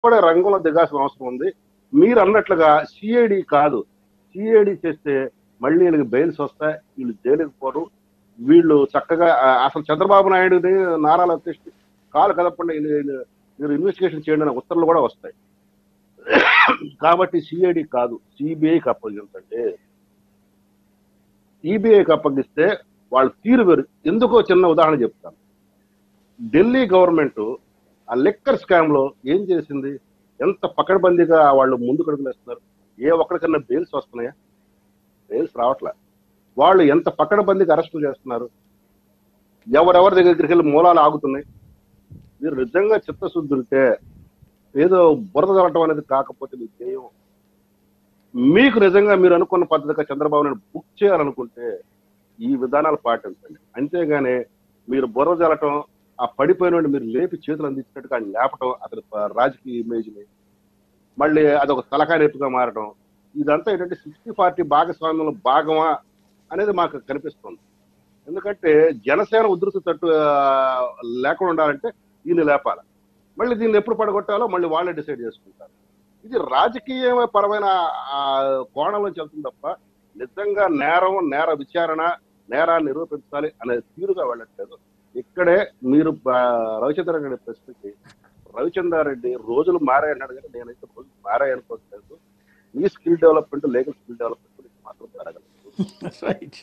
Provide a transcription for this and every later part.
ఇప్పుడే రంగంలో దిగాల్సిన అవసరం ఉంది మీరు అన్నట్లుగా సిఐడి కాదు సిఐడి చేస్తే మళ్ళీ వీళ్ళకి బెయిల్స్ వస్తాయి వీళ్ళు జైలుకి పోరు వీళ్ళు చక్కగా ఆ, అసలు చంద్రబాబు నాయుడుని నారా లోకేష్ కాలు కదపండి వీళ్ళు- మీరు ఇన్వెస్టిగేషన్ చేయండి అనే ఉత్తర్వులు కూడా వస్తాయి కాబట్టి సిఐడి కాదు సిబిఐకి అప్పగించండి సిబిఐకి అప్పగిస్తే వాళ్ళ తీరు వేరు ఎందుకో చిన్న ఉదాహరణ చెప్తాను ఢిల్లీ గవర్నమెంట్ ఆ లెక్కర్ స్కామ్ లో ఏం చేసింది ఎంత పకడ్బందీగా వాళ్ళు ముందుకు అడుగులేస్తున్నారు ఏ ఒక్కడికన్నా బెయిల్స్ వస్తున్నాయా బెయిల్స్ రావట్లే వాళ్ళు ఎంత పకడ్బందీగా అరెస్టులు చేస్తున్నారు ఎవరెవరి దగ్గరికి వెళ్ళి మూలాలు ఆగుతున్నాయి మీరు నిజంగా చిత్తశుద్ధి ఉంటే ఏదో బురద జరగటం అనేది కాకపోతే మీ ధ్యేయం మీకు నిజంగా మీరు అనుకున్న పద్ధతిగా చంద్రబాబు నాయుడు బుక్ చేయాలనుకుంటే ఈ విధానాలు పాటించండి అంతేగాని మీరు బుర్ర జల్లటం ఆ పడిపోయిన వాడిని మీరు లేపి చేతులు అందించినట్టుగా ఆయన లేపటం అతని ప- రాజకీయ ఇమేజ్ని మళ్ళీ అదొక తలకాయ నొప్పిగా మారడం ఇదంతా ఏంటంటే సిక్స్టీ పార్టీ భాగస్వామ్యంలో భాగమా అనేది మాకు కనిపిస్తుంది ఎందుకంటే జనసేన ఉధృతి తట్టు ఆ, లేకుండా ఉండాలంటే దీన్ని లేపాలి మళ్ళీ దీన్ని ఎప్పుడు పడగొట్టాలో మళ్ళీ వాళ్ళే డిసైడ్ చేసుకుంటారు ఇది రాజకీయ పరమైన ఆ, కోణంలో వెళ్తుంది తప్ప నిజంగా నేరం నేర విచారణ నేరాన్ని నిరూపించాలి అనే తీరుగా వెళ్ళట్లేదు ఇక్కడే మీరు ఆ, రవిచంద్ర రెడ్డి ప్రశ్నకి రవిచంద్ర రెడ్డి రోజులు మారాయన్నాడు కానీ నేనైతే రోజులు మారాయనుకోవట్లేదు ఈ skill development legal skill development గురించి మాత్రం జరగలేదు రైట్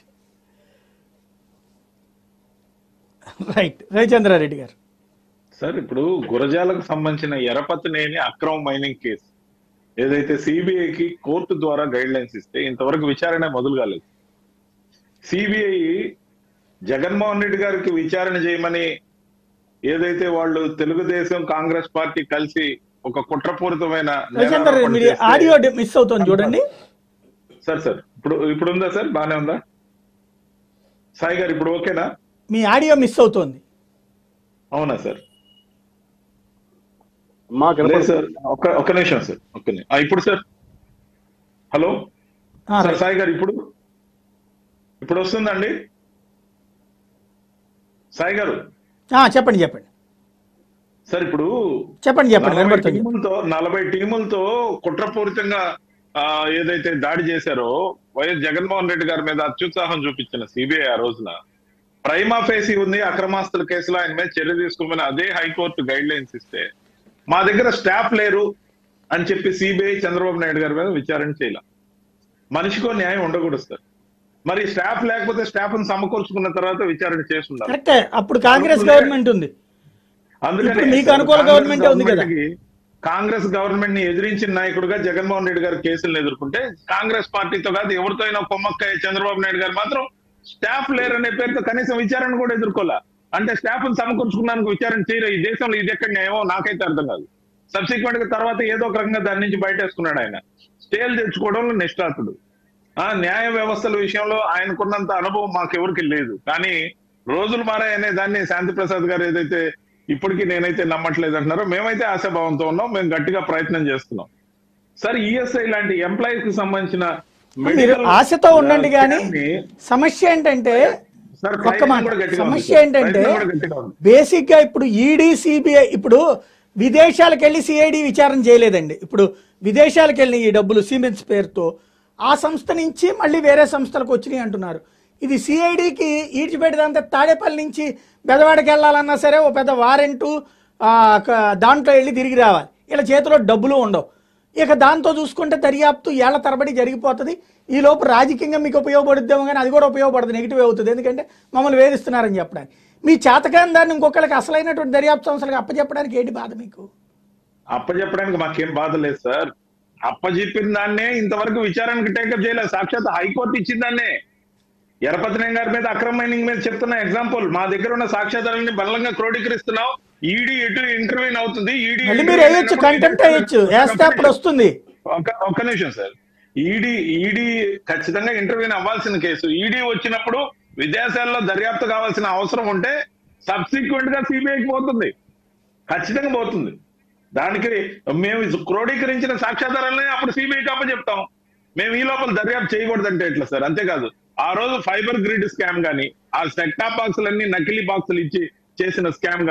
రైట్ రవిచంద్రారెడ్డి గారు సార్ ఇప్పుడు గురజాలకు సంబంధించిన ఎరపతినేని అక్రమ మైనింగ్ కేసు ఏదైతే సిబిఐకి కోర్టు ద్వారా గైడ్ లైన్స్ ఇస్తే ఇంతవరకు విచారణ మొదలు కాలేదు సిబిఐ జగన్మోహన్ రెడ్డి గారికి విచారణ చేయమని ఏదైతే వాళ్ళు తెలుగుదేశం కాంగ్రెస్ పార్టీ కలిసి ఒక కుట్రపూరితమైన రవిచంద్ర రెడ్డి మీరు నేరారోపణ ఆడియో చేస్తే- మిస్ అవుతుంది చూడండి సార్ సార్ ఇప్పుడు ఇప్పుడు ఉందా సార్ బానే ఉందా సాయి గారు ఇప్పుడు ఓకేనా మీ ఆడియో మిస్ అవుతోంది అవునా సార్ మాకు లేదు వినపడుతుంది. సార్ ఒక్క ఒక్క నిమిషం సార్ ఒక్క నిమిషం ఆ, ఇప్పుడు సార్ హలో ఆ, సార్ రైట్. సాయి గారు ఇప్పుడు ఇప్పుడు వస్తుందండి సాయి గారు ఆ, చెప్పండి చెప్పండి సార్ ఇప్పుడు చెప్పండి చెప్పండి నలభై వినపడుతుంది టీములతో నలభై టీములతో కుట్రపూరితంగా ఆ, ఏదైతే దాడి చేశారో వైఎస్ జగన్మోహన్ రెడ్డి గారి మీద అత్యుత్సాహం చూపించిన సిబిఐ ఆ రోజున ప్రైమా ఫేసి ఉంది అక్రమాస్తుల కేసులో ఆయన మీద చర్య తీసుకోమని అదే హైకోర్టు గైడ్ లైన్స్ ఇస్తే మా దగ్గర స్టాఫ్ లేరు అని చెప్పి సిబిఐ చంద్రబాబు నాయుడు గారి మీద విచారణ చేయాల మనిషికో న్యాయం ఉండకూడదు సార్ మరి స్టాఫ్ లేకపోతే స్టాఫ్ సమకూర్చుకున్న తర్వాత విచారణ చేస్తున్నారు కరెక్టే అప్పుడు కాంగ్రెస్ గవర్నమెంట్ ఉంది అందుకనే ఇప్పుడు మీకు అనుకూల కాంగ్రెస్ గవర్నమెంటే ఉంది కదా. గవర్నమెంట్కి కాంగ్రెస్ గవర్నమెంట్ ని ఎదిరించిన నాయకుడుగా జగన్మోహన్ రెడ్డి గారు కేసులను ఎదుర్కొంటే కాంగ్రెస్ పార్టీతో కాదు ఎవరితో అయినా కొమ్మక్కయ్య చంద్రబాబు నాయుడు గారు మాత్రం స్టాఫ్ లేరనే పేరుతో కనీసం విచారణ కూడా ఎదుర్కోలే అంటే స్టాఫ్ సమకూర్చుకున్నానికి విచారణ చేయలే ఈ దేశంలో ఇది ఎక్కడ న్యాయమో నాకైతే అర్థం కాదు సబ్సిక్వెంట్ గా తర్వాత ఏదో ఒక రకంగా దాని నుంచి బయటేసుకున్నాడు ఆయన స్టేలు తెచ్చుకోవడంలో నిష్ఠాతుడు ఆ న్యాయ వ్యవస్థల విషయంలో ఆయనకున్నంత అనుభవం మాకెవరికి లేదు కానీ రోజులు మారాయనే దాన్ని శాంతి ప్రసాద్ గారు ఏదైతే ఇప్పటికీ నేనైతే నమ్మట్లేదు అంటున్నారో మేమైతే ఆశాభావంతో ఉన్నాం మేము గట్టిగా ప్రయత్నం చేస్తున్నాం సార్ ఈఎస్ఐ లాంటి ఎంప్లాయీస్ కి సంబంధించిన మీరు medical, ఆశతో ఉండండి కానీ scam ని- సమస్య ఏంటంటే సార్ ఒక్క ప్రయత్నం మాట కూడా గట్టిగా ఉంది సమస్య సార్. ఏంటంటే ప్రయత్నం కూడా గట్టిగా ఉంది. బేసిక్ గా ఇప్పుడు ఈడీ సిబిఐ ఇప్పుడు విదేశాలకు వెళ్ళి సిఐడి విచారణ చేయలేదండి ఇప్పుడు విదేశాలకు వెళ్ళిన ఈ డబ్బులు సిమెంట్స్ పేరుతో ఆ సంస్థ నుంచి మళ్ళీ వేరే సంస్థలకు వచ్చినాయి అంటున్నారు ఇది సిఐడికి ఈడ్చిపెట్టదంతా తాడేపల్లి నుంచి బెదవాడకి వెళ్ళాలన్నా సరే ఓ పెద్ద వారెంటు ఆ, క- దాంట్లో వెళ్ళి తిరిగి రావాలి ఇలా చేతిలో డబ్బులు ఉండవు ఇక దాంతో చూసుకుంటే దర్యాప్తు ఏళ్ల తరబడి జరిగిపోతుంది ఈ లోపు రాజకీయంగా మీకు ఉపయోగపడుద్దేమో కానీ అది కూడా ఉపయోగపడదు నెగిటివ్ అవుతుంది ఎందుకంటే మమ్మల్ని వేధిస్తున్నారని చెప్పడానికి మీ చేతకాని దాన్ని ఇంకొకరికి అసలైనటువంటి దర్యాప్తు సంస్థలకు అప్పచెప్పడానికి ఏంటి బాధ మీకు అప్పచెప్పడానికి మాకేం బాధ లేదు సార్ అప్పచెప్పిన దాన్నే ఇంతవరకు విచారణకు టేకప్ చేయలేదు సాక్షాత్ హైకోర్టు ఇచ్చిన దాన్నే ఎరపతినేని గారి మీద అక్రమ మైనింగ్ మీద చెప్తున్న ఎగ్జాంపుల్ మా దగ్గర ఉన్న సాక్ష్యాధారాలని బలంగా క్రోడీకరిస్తున్నాం ఈడీ ఎటు ఇంటర్వ్యూన్ అవుతుంది ఈడీ మళ్ళీ మీరు వేయొచ్చు కంటెంప్ట్ వేయొచ్చు వేస్తే అప్పుడు వస్తుంది ఒక్క ఒక్క నిమిషం సార్ ఈడీ ఈడీ ఖచ్చితంగా ఇంటర్వ్యూని అవ్వాల్సిన కేసు ఈడీ వచ్చినప్పుడు విదేశాల్లో దర్యాప్తు కావాల్సిన అవసరం ఉంటే సబ్సిక్వెంట్ గా సిబిఐకి పోతుంది ఖచ్చితంగా పోతుంది దానికి మేము క్రోడీకరించిన సాక్ష్యాధారాలని అప్పుడు సిబిఐకి అప్పచెప్తాం మేము ఈ లోపల దర్యాప్తు చేయకూడదంటే ఎట్లా సార్ అంతేకాదు ఆ రోజు ఫైబర్ గ్రిడ్ స్కామ్ గానీ ఆ సెక్టా బాక్సులన్నీ నకిలీ బాక్సులు ఇచ్చి చేసిన స్కామ్ గానీ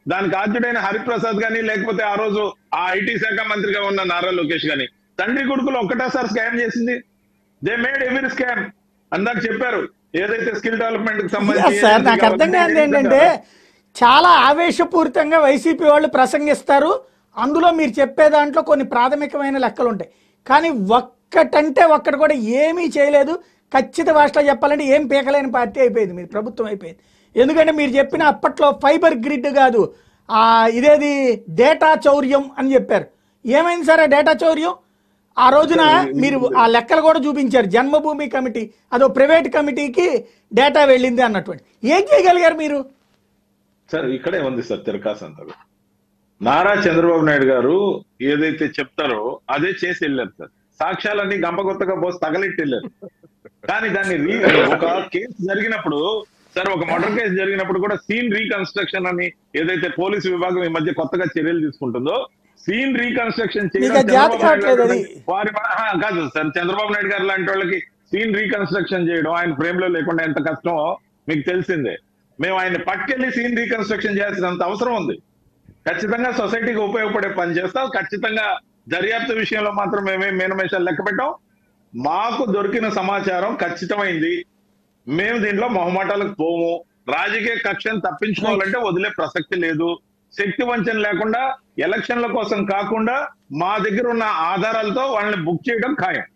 దానికి ఆద్యుడైన హరిప్రసాద్ గాని లేకపోతే ఆ రోజు ఆ ఐటీ శాఖ మంత్రిగా ఉన్న నారా లోకేష్ గాని తండ్రి కొడుకులు ఒక్కటేసారి స్కామ్ చేసింది దే మేడ్ ఎవరీ స్కామ్ అందాక చెప్పారు ఏదైతే స్కిల్ డెవలప్మెంట్ కి సంబంధించి సార్ నాకు అర్థం కాదు ఏంటంటే చాలా ఆవేశపూరితంగా వైసీపీ వాళ్ళు ప్రసంగిస్తారు అందులో మీరు చెప్పే దాంట్లో కొన్ని ప్రాథమికమైన లెక్కలు ఉంటాయి కానీ ఒక్కటంటే ఒక్కటి కూడా ఏమీ చేయలేదు ఖచ్చిత భాషలో చెప్పాలంటే ఏం పీకలేని పార్టీ అయిపోయింది మీరు ప్రభుత్వం అయిపోయింది ఎందుకంటే మీరు చెప్పిన అప్పట్లో ఫైబర్ గ్రిడ్ కాదు ఆ ఇదేది డేటా చౌర్యం అని చెప్పారు ఏమైంది సార్ ఆ డేటా చౌర్యం ఆ రోజున మీరు ఆ లెక్కలు కూడా చూపించారు జన్మభూమి కమిటీ అదో ప్రైవేట్ కమిటీకి డేటా వెళ్ళింది అన్నటువంటి ఏం చేయగలిగారు మీరు సార్ ఇక్కడే ఉంది సార్ తిరకాసు అంతా నారా చంద్రబాబు నాయుడు గారు ఏదైతే చెప్తారో అదే చేసి వెళ్ళారు సార్ సాక్ష్యాలన్నీ గంపగొత్తగా పోసి తగలెట్టి వెళ్ళారు కానీ దాన్ని రీ- ఒక కేసు జరిగినప్పుడు సార్ ఒక మర్డర్ కేసు జరిగినప్పుడు కూడా సీన్ రీకన్స్ట్రక్షన్ అని ఏదైతే పోలీసు విభాగం ఈ మధ్య కొత్తగా చర్యలు తీసుకుంటుందో సీన్ రీకన్స్ట్రక్షన్ మీకు అది జాతి కావట్లేదు అది. వారి ఆ, కాదు సార్ చంద్రబాబు నాయుడు గారు లాంటి వాళ్ళకి సీన్ రీకన్స్ట్రక్షన్ చేయడం ఆయన ఫ్రేమ్ లో లేకుండా ఎంత కష్టమో మీకు తెలిసిందే మేము ఆయన పట్టుకెళ్లి సీన్ రీకన్స్ట్రక్షన్ చేయాల్సినంత అవసరం ఉంది ఖచ్చితంగా సొసైటీకి ఉపయోగపడే పని చేస్తాం ఖచ్చితంగా దర్యాప్తు విషయంలో మాత్రం మేమేం మేనమేషాలు లెక్క పెట్టాం మాకు దొరికిన సమాచారం ఖచ్చితమైంది మేము దీంట్లో మొహమాటాలకు పోము రాజకీయ కక్షను తప్పించుకోవాలంటే వదిలే ప్రసక్తి లేదు శక్తి వంచన లేకుండా ఎలక్షన్ల కోసం కాకుండా మా దగ్గర ఉన్న ఆధారాలతో వాళ్ళని బుక్ చేయడం ఖాయం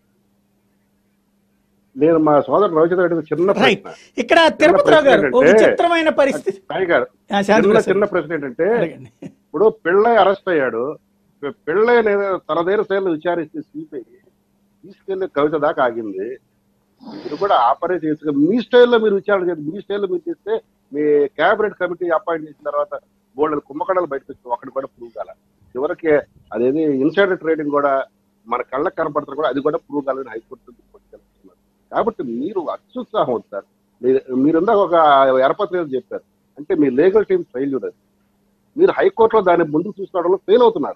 నేను మా సోదరు రవిచంద్ర రెడ్డి చిన్న రైట్ ప్రశ్న ఇక్కడ తిరుపతిరావు గారు ఒక ఏంటంటే- విచిత్రమైన పరిస్థితి సాయి గారు ఆ, శాంతి చిన్న ప్రసాద్. చిన్న ప్రశ్న ఏంటంటే అడగండి. ఇప్పుడు పిళ్ళై అరెస్ట్ అయ్యాడు పిళ్ళై తన దగ్గర శైలి విచారిస్తే సిపిఐ తీసుకెళ్లి కవిత దాకా ఆగింది మీరు కూడా ఆపరేట్ చేసి మీ స్టైల్లో మీరు విచారణ చేయండి మీ స్టైల్లో మీరు చేస్తే మీ క్యాబినెట్ కమిటీ అపాయింట్ చేసిన తర్వాత బోల్డ్ కుంభకడాలు బయటకు వచ్చి ఒకటి కూడా ప్రూవ్ కాల చివరికి అదేది ఇన్సైడర్ ట్రేడింగ్ కూడా మన కళ్ళకు కనపడుతుంది కూడా అది కూడా ప్రూవ్ కాలని హైకోర్టు తెలుస్తున్నారు కాబట్టి మీరు అత్యుత్సాహం ఉంది సార్ మీరు మీరు ఇందాక ఒక ఎరపతి ఏదో చెప్పారు అంటే మీ లీగల్ టీం ఫెయిల్యూర్ అది మీరు హైకోర్టులో దాన్ని ముందుకు తీసుకోవడంలో ఫెయిల్ అవుతున్నారు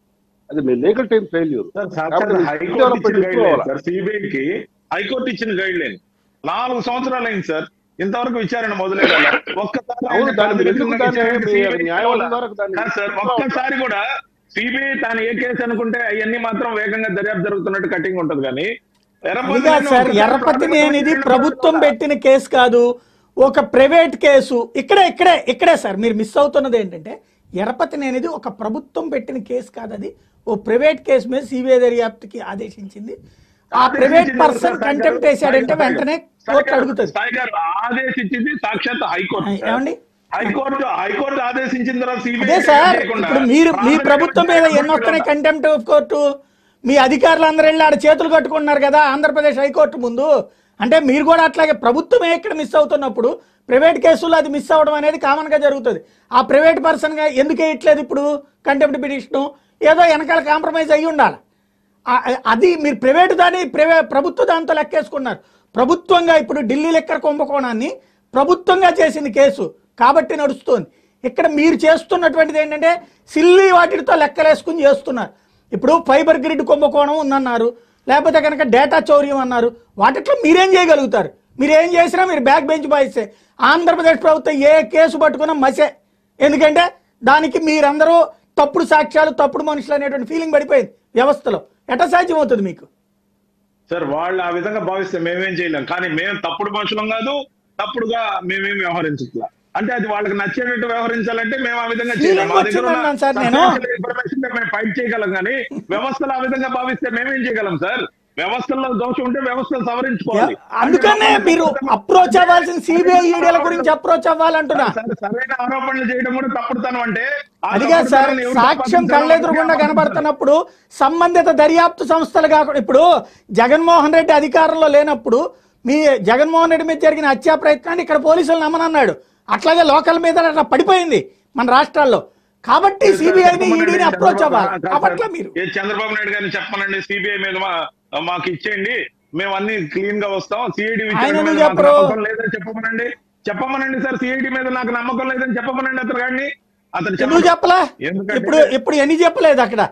అది మీ లీగల్ టీం ఫెయిల్యూర్ కాబట్టి మీరు హైకోర్టు డెవలప్మెంట్ ఇచ్చిన గైడ్ లైన్ తీసుకోవాలా? సార్ సిబిఐకి హైకోర్టు ఇచ్చిన గైడ్ లైన్ నాలుగు సంవత్సరాలు అయింది సార్ ఇంతవరకు విచారణ మొదలయ్యాల ఒక్కసారి అవును ఆయన దాన్ని మీరు ఎందుకు ప్రాథమికంగా దాన్ని విచారణ మీ CBI న్యాయవాదుల ద్వారా దాన్ని కాదు సార్ ఒక్కసారి కూడా సిబిఐ తాను ఏ కేసు అనుకుంటే అవన్నీ మాత్రం వేగంగా దర్యాప్తు జరుగుతున్నట్టు కటింగ్ ఉంటది కానీ అది కాదు సార్ ఎర్రపతి నేను ఇది ప్రభుత్వం పెట్టిన కేసు కాదు ఒక ప్రైవేట్ కేసు ఇక్కడే ఇక్కడే ఇక్కడే సార్ మీరు మిస్ అవుతున్నది ఏంటంటే ఎర్రపతి నేనిది ఒక ప్రభుత్వం పెట్టిన కేసు కాదు అది ఓ ప్రైవేట్ కేసు మీద సిబిఐ దర్యాప్తుకి ఆదేశించింది ఆ ప్రైవేట్ పర్సన్ కంటెంప్ట్ వేసాడంటే వెంటనే కోర్టు అడుగుతుంది సాయి గారు ఆదేశించింది సాక్షాత్ హైకోర్టు సార్. ఏమండి? హైకోర్టు హైకోర్టు ఆదేశించిన తర్వాత CBI అదే సార్ చేయకుండా ఇప్పుడు మీరు మీ ప్రాథమిక ప్రభుత్వం మీద విచారణ ఎన్ని వస్తున్నాయి జరగాలి. కంటెంప్ట్ ఆఫ్ కోర్టు మీ అధికారులు అందరూ వెళ్ళి ఆడ చేతులు కట్టుకున్నారు కదా ఆంధ్రప్రదేశ్ హైకోర్టు ముందు అంటే మీరు కూడా అట్లాగే ప్రభుత్వమే ఇక్కడ మిస్ అవుతున్నప్పుడు ప్రైవేట్ కేసుల్లో అది మిస్ అవ్వడం అనేది కామన్ గా జరుగుతుంది ఆ ప్రైవేట్ పర్సన్ గా ఎందుకు వేయట్లేదు ఇప్పుడు కంటెంప్ట్ పిటిషన్ ఏదో వెనకాల కాంప్రమైజ్ అయ్యి ఉండాలి ఆ- అది మీరు ప్రైవేట్ దాన్ని ప్రైవే ప్రభుత్వ దాంతో లెక్కేసుకున్నారు ప్రభుత్వంగా ఇప్పుడు ఢిల్లీ లెక్కర కుంభకోణాన్ని ప్రభుత్వంగా చేసింది కేసు కాబట్టి నడుస్తుంది ఇక్కడ మీరు చేస్తున్నటువంటిది ఏంటంటే సిల్లి వాటితో లెక్కలేసుకుని చేస్తున్నారు ఇప్పుడు ఫైబర్ గ్రిడ్ కుంభకోణం ఉందన్నారు లేకపోతే కనుక డేటా చౌర్యం అన్నారు వాటిట్లో మీరేం చేయగలుగుతారు మీరు ఏం చేసినా మీరు బ్యాక్ బెంచ్ బాయిస్తే ఆంధ్రప్రదేశ్ ప్రభుత్వం ఏ కేసు పట్టుకున్నా మసే ఎందుకంటే దానికి మీరందరూ తప్పుడు సాక్ష్యాలు తప్పుడు మనుషులు అనేటువంటి ఫీలింగ్ పడిపోయింది వ్యవస్థలో ఎట సాధ్యం అవుతుంది మీకు సార్ వాళ్ళు ఆ విధంగా భావిస్తే మేమేం చేయలేం కానీ మేము తప్పుడు మనుషులం కాదు తప్పుడుగా మేమేం వ్యవహరించట్లా అంటే అది వాళ్ళకి నచ్చేటట్టు వ్యవహరించాలంటే మేము ఆ విధంగా చేయలేం మా దగ్గర ఉన్న వచ్చిందన్నాను సార్ నేను. substantial information తో మేము ఫైట్ చేయగలం కానీ వ్యవస్థలు ఆ విధంగా భావిస్తే మేమేం చేయగలం సార్ వ్యవస్థల్లో దోషం ఉంటే వ్యవస్థలు సవరించుకోవాలి అందుకనే మీరు అప్రోచ్ అవ్వాల్సిన సిబిఐ ఈడీల గురించి అప్రోచ్ అవ్వాలంటున్నా సార్, సరైన ఆరోపణలు చేయడం కూడా తప్పుడుతనం అంటే ఆ అదిగా సార్ తప్పుడుతనాన్ని ఎవరు సాక్ష్యం తప్పించాలో కళ్ళెదురుగుండా వాళ్ళకి కనబడుతున్నప్పుడు సంబంధిత దర్యాప్తు సంస్థలు కాకుండా ఇప్పుడు జగన్మోహన్ రెడ్డి అధికారంలో లేనప్పుడు మీ జగన్మోహన్ రెడ్డి మీద జరిగిన హత్యా ప్రయత్నాన్ని ఇక్కడ పోలీసులు నమ్మనన్నాడు అట్లాగే లోకల్ మీద అట్లా పడిపోయింది మన రాష్ట్రాల్లో కాబట్టి సిబిఐని ఈడీని అప్రోచ్ అవ్వాలి అప్పట్లో మీరు ఏ చంద్రబాబు నాయుడు గారిని చెప్పమనండి సిబిఐ మీద మా- మాకు ఇచ్చేయండి మేము అన్ని క్లీన్ గా వస్తాం సిఐడి ఆయన విచారణ మీద ఎందుకు మాకు చెప్పరు? నమ్మకం లేదని చెప్పమనండి చెప్పమనండి సార్ సిఐడి మీద నాకు నమ్మకం లేదని చెప్పమనండి అతను గారిని అతను ఎందుకు చెప్పడు. చెప్పలా ఎందుకంటే- ఇప్పుడు ఇప్పుడు ఎన్ని చెప్పలేదు అక్కడ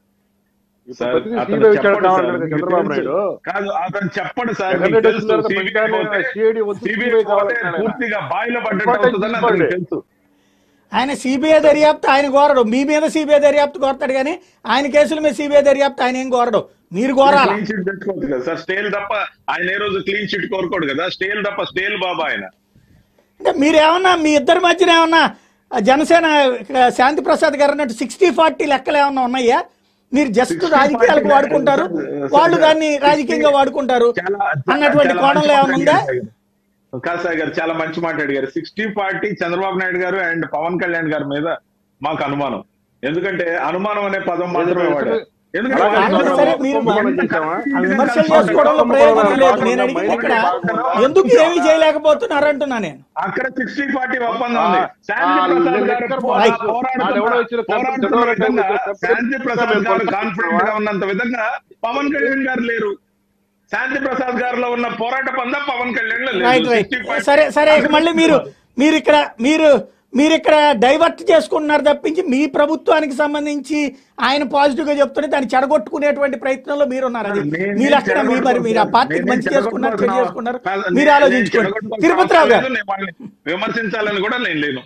సార్, ప్రతిదీ అతను CBI విచారణ చెప్పడు కావాలంటే సార్, మీకు చంద్రబాబు తెలుసు. నాయుడు. కాదు అతను చెప్పడు సార్ జగన్ మీకు రెడ్డి తెలుసు. వచ్చిన తర్వాత CBI వెంటనే పోతే CID వద్దు, CBI CBI పోతే కావాలంటున్నాడు ఆయన. పూర్తిగా బాయిలో పడ్డట్టు ఇంపార్టెంట్ అవుతుందని తీసుకోండి. అతనికి తెలుసు ఆయన సిబిఐ దర్యాప్తు ఆయన కోరడు మీ మీద సిబిఐ దర్యాప్తు కోరతాడు కానీ ఆయన కేసుల మీద సిబిఐ దర్యాప్తు ఆయన ఏం కోరడు మీరు కోరాలా క్లీన్ చిట్ తెచ్చుకోవచ్చు కదా సార్ స్టేల్ తప్ప ఆయన ఏ రోజు క్లీన్ చిట్ కోరుకోడు కదా స్టేల్ తప్ప స్టేల్ బాబా ఆయన అంటే మీరు ఏమన్నా మీ ఇద్దరి మధ్యన ఏమన్నా ఆ జనసేన ఇక్కడ శాంతి ప్రసాద్ గారు అన్నట్టు సిక్స్టీ ఫార్టీ లెక్కలు ఏమన్నా ఉన్నాయా మీరు జస్ట్ 60, రాజకీయాలకు 40 వాడుకుంటారు సార్, వాళ్ళు సార్, దాన్ని రాజకీయంగా వాడుకుంటారు చాలా అన్నటువంటి చాలా కోణంలో మంచి ఏమైనా ఉందా మాట అడిగారు. కాసాయ్ గారు చాలా మంచి మాట అడిగారు సిక్స్టీ పార్టీ చంద్రబాబు నాయుడు గారు అండ్ పవన్ కళ్యాణ్ గారి మీద మాకు అనుమానం ఎందుకంటే అనుమానం అనే పదం మాత్రమే వాడారు ఎందుకంటే అలాగే వాళ్ళందరూ వాళ్ళు సరే మీరు కుంభకోణం చేశామా? ఆ విమర్శలు చేసుకోవడంలో ప్రయోజనం లేదు నేను అడిగింది ఇక్కడ ఎందుకు ఏమీ చేయలేకపోతున్నారు అంటున్నా నేను అక్కడ సిక్స్టీ ఫార్టీ ఒప్పందం ఉంది ఆ, శాంతి ఆ, ప్రసాద్ గారు లెక్కర్ పోరా- బాయ్స్. పోరాడుతున్న- ఆడెవడో ఇచ్చిన పోరాడుతున్న చంద్రబాబు విధంగా నాయుడు శాంతి ప్రసాద్ గారు మేము కాన్ఫిడెంట్ గా ఉన్నంత విధంగా పవన్ కళ్యాణ్ గారు లేరు శాంతి ప్రసాద్ గారిలో ఉన్న పోరాట పంద పవన్ కళ్యాణ్ లో రైట్ లేదు రైట్ 60 సరే సరే ఇక మళ్ళీ మీరు మీరు ఇక్కడ మీరు మీరు ఇక్కడ డైవర్ట్ చేసుకుంటున్నారు తప్పించి మీ ప్రభుత్వానికి సంబంధించి ఆయన పాజిటివ్ గా చెప్తుంటే దాన్ని చెడగొట్టుకునేటువంటి ప్రయత్నంలో మీరు ఉన్నారు అది నేను మీ లక్షణం మీ మరి మీరు ఆ పార్టీకి నేను మంచి చేసుకున్నారు చెడు చెడగొట్టుకోవాల్సిన- చేసుకున్నారు కాదు, మీరు నేను ఆలోచించుకోండి చెడగొట్టుకోవాల్సిన తిరుపతిరావు గారు అవసరం లేదు, నేను వాళ్ళని విమర్శించాలని కూడా నేను లేను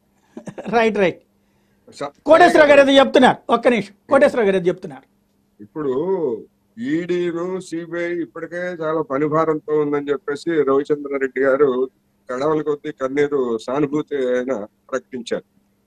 రైట్ రైట్ స- కోటేశ్వరరావు గారు ఏదో చెప్తున్నారు ఒక్క నిమిషం కోటేశ్వరరావు గారు ఏదో చెప్తున్నారు ఇప్పుడు ఈడీను సిబిఐ ఇప్పటికే చాలా పనిభారంతో ఉందని చెప్పేసి రవిచంద్రారెడ్డి గారు కడవల కొద్దీ కన్నీరు సానుభూతి ఆయన ప్రకటించారు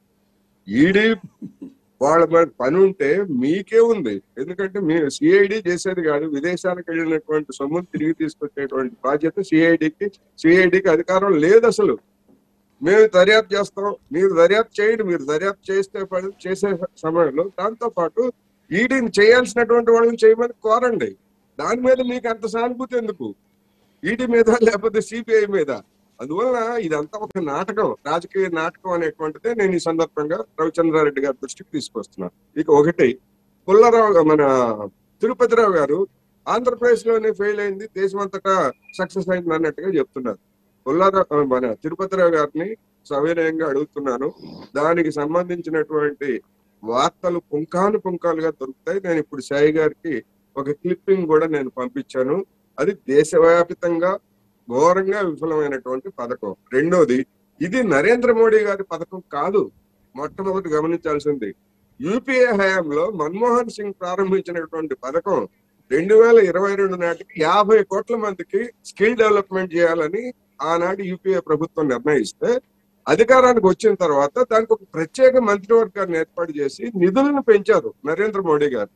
ఈడీ వాళ్ళ మీద పని ఉంటే మీకే ఉంది ఎందుకంటే మీ సిఐడి చేసేది కాదు విదేశాలకు వెళ్ళినటువంటి సొమ్మును తిరిగి తీసుకొచ్చేటువంటి బాధ్యత సిఐడికి సిఐడికి అధికారం లేదు అసలు మేము దర్యాప్తు చేస్తాం మీరు దర్యాప్తు చేయండి మీరు దర్యాప్తు చేస్తే పని చేసే సమయంలో దాంతో పాటు ఈడీని చేయాల్సినటువంటి వాళ్ళని చేయమని కోరండి దాని మీద మీకు అంత సానుభూతి ఎందుకు ఈడీ మీద లేకపోతే సిబిఐ మీద అందువలన ఇదంతా ఒక నాటకం రాజకీయ నాటకం అనేటువంటిదే నేను ఈ సందర్భంగా రవిచంద్రారెడ్డి గారి దృష్టికి తీసుకొస్తున్నాను ఇక ఒకటి పుల్లారావు మన తిరుపతిరావు గారు ఆంధ్రప్రదేశ్ లోనే ఫెయిల్ అయింది దేశమంతటా సక్సెస్ అయింది అన్నట్టుగా చెప్తున్నారు పుల్లారావు మన తిరుపతిరావు గారిని సవినయంగా అడుగుతున్నాను దానికి సంబంధించినటువంటి వార్తలు పుంఖాను పుంఖాలుగా దొరుకుతాయి నేను ఇప్పుడు సాయి గారికి ఒక క్లిప్పింగ్ కూడా నేను పంపించాను అది దేశవ్యాపితంగా ఘోరంగా విఫలమైనటువంటి పథకం రెండోది ఇది నరేంద్ర మోడీ గారి పథకం కాదు మొట్టమొదటి గమనించాల్సింది యూపీఏ హయాంలో మన్మోహన్ సింగ్ ప్రారంభించినటువంటి పథకం రెండు వేల ఇరవై రెండు నాటికి యాభై కోట్ల మందికి స్కిల్ డెవలప్మెంట్ చేయాలని ఆనాడు యూపీఏ ప్రభుత్వం నిర్ణయిస్తే అధికారానికి వచ్చిన తర్వాత దానికి ఒక ప్రత్యేక మంత్రివర్గాన్ని ఏర్పాటు చేసి నిధులను పెంచారు నరేంద్ర మోడీ గారు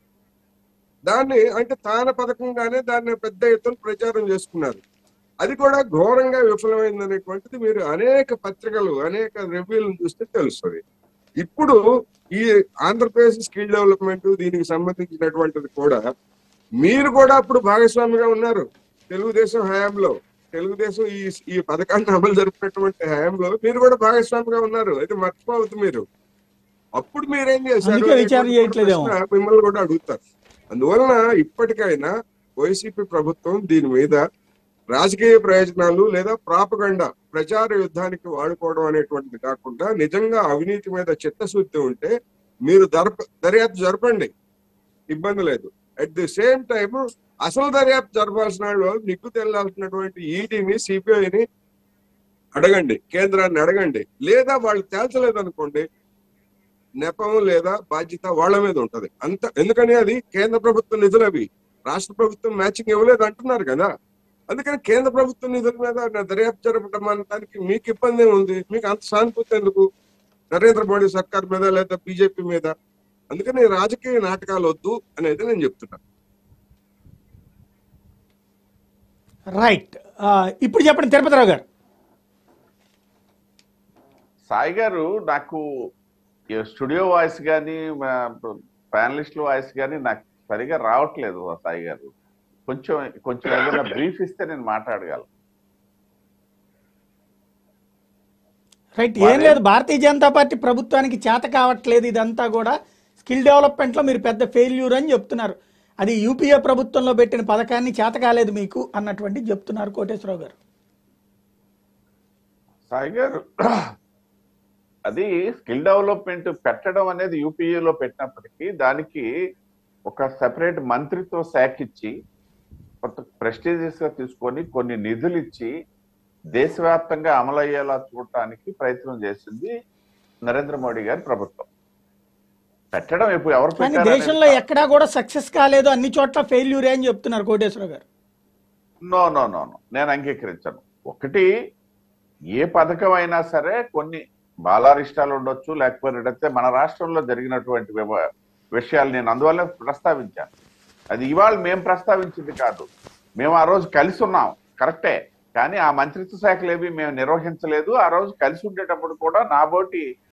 దాన్ని అంటే తాన పథకంగానే దాన్ని పెద్ద ఎత్తున ప్రచారం చేసుకున్నారు అది కూడా ఘోరంగా విఫలమైంది అనేటువంటిది మీరు అనేక పత్రికలు అనేక రివ్యూలను చూస్తే తెలుస్తుంది ఇప్పుడు ఈ ఆంధ్రప్రదేశ్ స్కిల్ డెవలప్మెంట్ దీనికి సంబంధించినటువంటిది కూడా మీరు కూడా అప్పుడు భాగస్వామిగా ఉన్నారు తెలుగుదేశం హయాంలో తెలుగుదేశం ఈ ఈ పథకాన్ని అమలు జరిపినటువంటి హయాంలో మీరు కూడా భాగస్వామిగా ఉన్నారు అయితే మర్చిపోవద్దు మీరు అప్పుడు మీరేం చేశారు అందుకే విచారణ అనేటువంటి చేయట్లేదేమో. ప్రశ్న మిమ్మల్ని కూడా అడుగుతారు అందువలన ఇప్పటికైనా వైసీపీ ప్రభుత్వం దీని మీద రాజకీయ ప్రయోజనాలు లేదా ప్రాపగండ ప్రచార యుద్ధానికి వాడుకోవడం అనేటువంటిది కాకుండా నిజంగా అవినీతి మీద చిత్తశుద్ధి ఉంటే మీరు దర్ప దర్యాప్తు జరపండి ఇబ్బంది లేదు అట్ ది సేమ్ టైం అసలు దర్యాప్తు జరపాల్సిన వాళ్ళు నిగ్గు తెల్లాల్సినటువంటి ఈడీని సిబిఐని అడగండి కేంద్రాన్ని అడగండి లేదా వాళ్ళు తేల్చలేదు అనుకోండి నెపం లేదా బాధ్యత వాళ్ళ మీద ఉంటది అంత ఎందుకని అది కేంద్ర ప్రభుత్వ నిధులు అవి రాష్ట్ర ప్రభుత్వం మ్యాచింగ్ ఇవ్వలేదు అంటున్నారు కదా అందుకని కేంద్ర ప్రభుత్వ నిధుల మీద నా దర్యాప్తు జరపడం అనడానికి మీకు ఇబ్బంది ఉంది మీకు అంత సానుభూతి ఎందుకు నరేంద్ర మోడీ సర్కార్ మీద లేదా బీజేపీ మీద అందుకని రాజకీయ నాటకాలు వద్దు అనేది నేను చెప్తున్నా రైట్ ఇప్పుడు చెప్పండి తిరుపతిరావు గారు సాయి గారు నాకు ఈ స్టూడియో వాయిస్ కానీ ప్యానలిస్ట్ వాయిస్ కానీ నాకు సరిగా రావట్లేదు ఆ సాయి గారు కొంచెం కొంచెం ఏదైనా బ్రీఫ్ ఇస్తే నేను మాట్లాడగలను రైట్ ఏం లేదు భారతీయ జనతా పార్టీ ప్రభుత్వానికి చేత కావట్లేదు ఇదంతా కూడా స్కిల్ డెవలప్మెంట్ లో మీరు పెద్ద ఫెయిల్యూర్ అని చెప్తున్నారు అది యూపీఏ ప్రభుత్వంలో పెట్టిన పథకాన్ని చేత కాలేదు మీకు అన్నటువంటి చెప్తున్నారు కోటేశ్వరరావు గారు సాయి గారు అది స్కిల్ డెవలప్మెంట్ పెట్టడం అనేది యూపీఏలో పెట్టినప్పటికీ దానికి ఒక సెపరేట్ మంత్రిత్వ శాఖ ఇచ్చి కొంత ప్రెస్టీజియస్ గా తీసుకొని కొన్ని నిధులు ఇచ్చి దేశవ్యాప్తంగా అమలయ్యేలా చూడటానికి ప్రయత్నం చేసింది నరేంద్ర మోడీ గారి ప్రభుత్వం పెట్టడం ఇప్పుడు ఎవరు కానీ పెట్టారు దేశంలో ఎక్కడా కూడా సక్సెస్ కాలేదు అన్ని చోట్ల ఫెయిల్యూరే అని చెప్తున్నారు కోటేశ్వర గారు నో నో నో నో నేను అంగీకరించను ఒకటి ఏ పథకం అయినా సరే కొన్ని బాలారిష్టాలు ఉండొచ్చు లేకపోతే మన రాష్ట్రంలో జరిగినటువంటి వివ- విషయాలు నేను అందువల్ల ప్రస్తావించాను అది ఇవాళ మేము ప్రస్తావించింది కాదు మేము ఆ రోజు కలిసి ఉన్నాం కరెక్టే కానీ ఆ మంత్రిత్వ శాఖలు ఏవి మేము నిర్వహించలేదు ఆ రోజు కలిసి ఉండేటప్పుడు కూడా నాబోటి